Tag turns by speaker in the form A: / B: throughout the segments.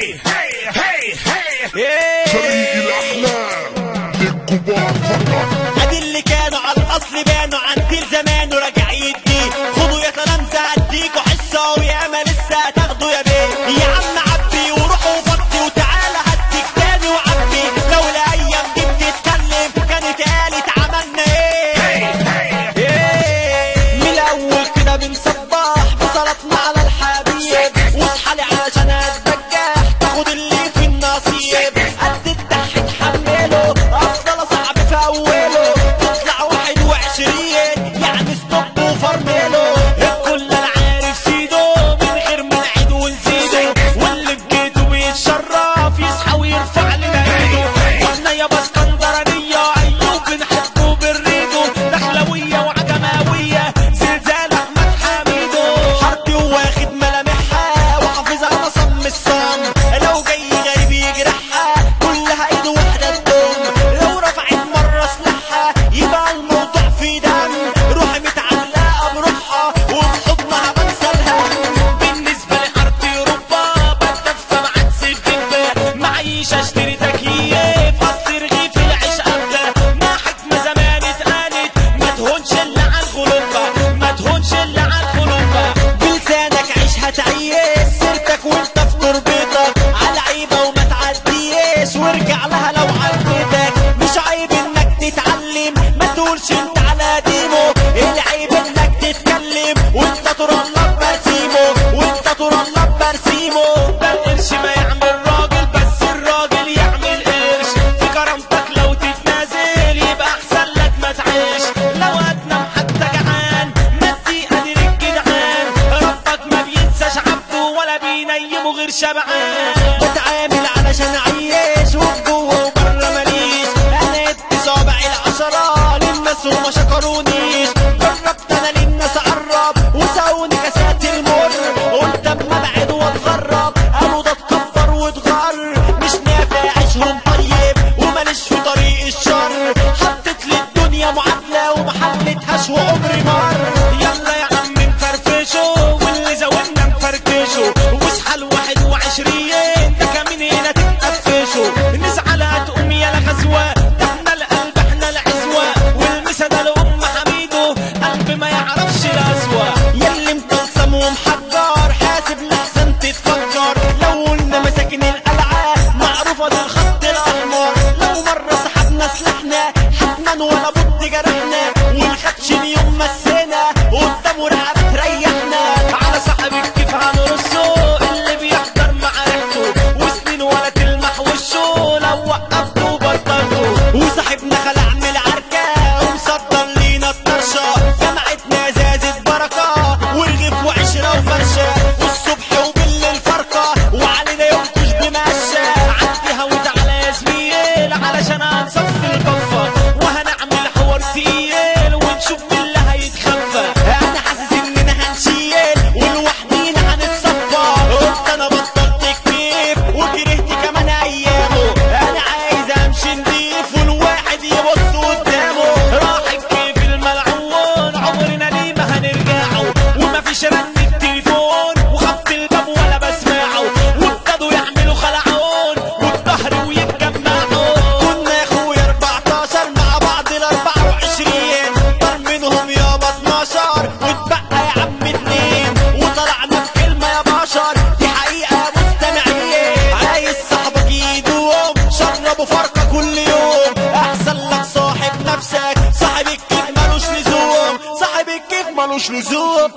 A: هي هي هي هي
B: فريق الأحلام للكبار فقط
C: ادي اللي كانوا على الاصل بانوا عن كتير زمان وراجع يدي خدوا يا تلامذة اديكوا حصة وياما لسه هتاخدوا يا بيه يا عم عبي وروحوا وفضي وتعالى هديك تاني وعبي لو الايام دي بتتكلم كانت قالت عملنا ايه ايه من الاول كده بنصبح بصلاتنا على الحبيب واصحالي علشان اتبجح تاخد اللي في النصيب قد الدح تحمله افضل صعب في اوله تطلع واحد وعشرين يعني ستوب وفرمله الكل انا عارف سيده من غير ما نعيد ونزيده واللي في جيته بيتشرف يصحى ويرفع لنا ايده واحنا يابا اسكندرانيه ايوب بنحبه بالريدو دخلويه وعجماويه زلزال احمد حميدو حربي واخد ملامحها وحافظها انا صم الصم لو جاي غريب يجرحها كلها ايد واحده تضم لو رفعت مره سلاحها يبقى الموضوع في دم روحي متعلقه بروحها وبحضنها بنسى الهم بالنسبه لحرب اوروبا بتدفى مع السفن معيش اشتري تكييف اصل رغيف العيش ابدا ما حكمه زمان اتقالت ما تهونش الا على الخلوبه ما تهونش الا على الخلوبه بلسانك عيش هتعيش سيرتك وانت في تربتك على عيبه وما تعديش وارجع لها لو عدتك مش عيب انك تتعلم ما تقولش انت على ديمو العيب انك تتكلم وانت ترلب برسيمو وانت ترلب برسيمو ده القرش ما يعمل راجل بس الراجل يعمل قرش في كرامتك لو تتنازل يبقى احسن لك ما تعيش لو هتنام حتى جعان مدي قادر الجدعان ربك ما بينساش عبده ولا بينيمه غير شبعان بتعامل علشان اعيش وفي جوه وبره ماليش انا ادي صابعي العشرة للناس وما شكرونيش جربت انا للناس اقرب وساوني كاسات المر قلت اما ابعد واتغرب قالوا ده اتكبر واتغر مش نافع عيشهم طيب وماليش في طريق الشر حطيت لي الدنيا معادلة وما حلتهاش وعمري مر يلا يا عم نفرفشه واللي زودنا نفركشه واصحى الواحد وعشرين ده كمان هنا تتقفشه نزعل هتقوم يا غزوة ده احنا القلب احنا العزوة والمسا ده لأم حميدو قلب ما يعرفش الأسوأ ياللي مطلسم ومحجر حاسب لحسن تتفكر لو قلنا مساكن القلعة معروفة ده الخط الأحمر لو مرة سحبنا سلاحنا حتما ولا بد جرحنا والخدش اليوم مسينا قدامه رقبة تريحنا على صاحب الكيف هنرصه اللي بيحضر مع ريحته وسنين ولا تلمح وشه لو وقفته بطلته وصاحبنا خلع من العركة ومصدر لينا الطرشة جمعتنا زازت بركة ورغيف وعشرة وفرشة والصبح وبالليل فرقة وعلينا ينكش بمشة عديها وتعالى يا زميل علشان هنصفي البفة وهنعمل حوار تقيل ونشوف مين اللي هيتخفى انا حاسس اننا هنشيل ولوحدينا هنتصفى قلت انا بطلت كتير وكرهت كمان ايامه انا عايز امشي نضيف والواحد يبص قدامه راح الكيف الملعون عمرنا ليه ما هنرجعه ومفيش رن التليفون وخبط الباب ولا بسمعه وابتدوا يعملوا خلعون والظهر ويتجمعوا كنا اخويا 14 مع بعض ال 24 طار منهم يابا 12 واتبقى يا عم اتنين وطلعنا في كلمه يا بشر دي حقيقه يا مستمعين عايز صاحبك يدوم شربوا فرقه كل يوم احسن لك صاحب نفسك صاحب الكيف ملوش لزوم صاحب الكيف ملوش لزوم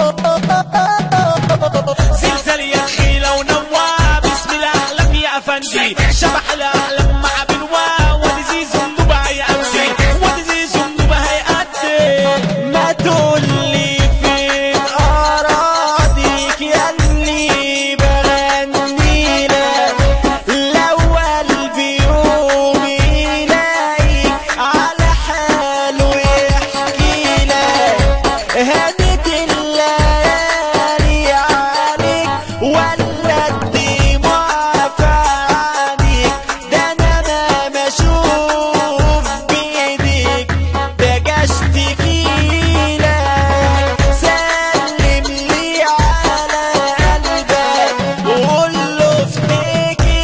C: زلزال يا تخيلة ونوى بسم الأحلام يا أفندي شبح الأحلام مع بنوا ودي زندوبة هيأدي ودي زندوبة هيأدي ما تقولي فين أراضيك ياللي بغني لك لو قلبي يوم يلاقيك على حاله يحكي لك هدت الليالي عليك ولا الدموع في عينيك ده انا ما بشوف بايديك بقى اشتكي لك سلم لي على قلبك وقول له افتكر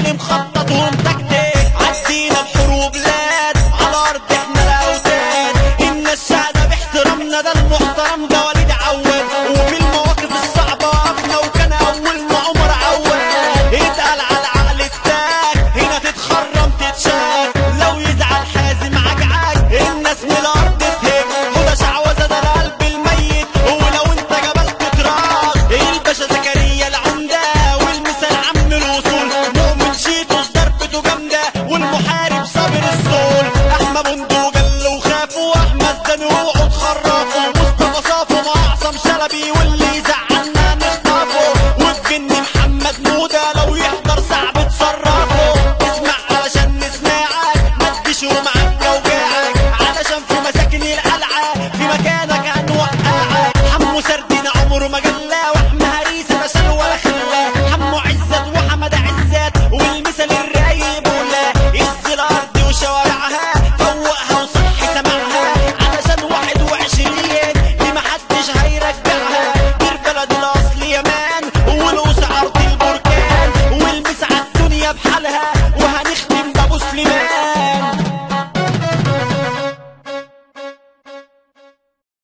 C: اللي مخبط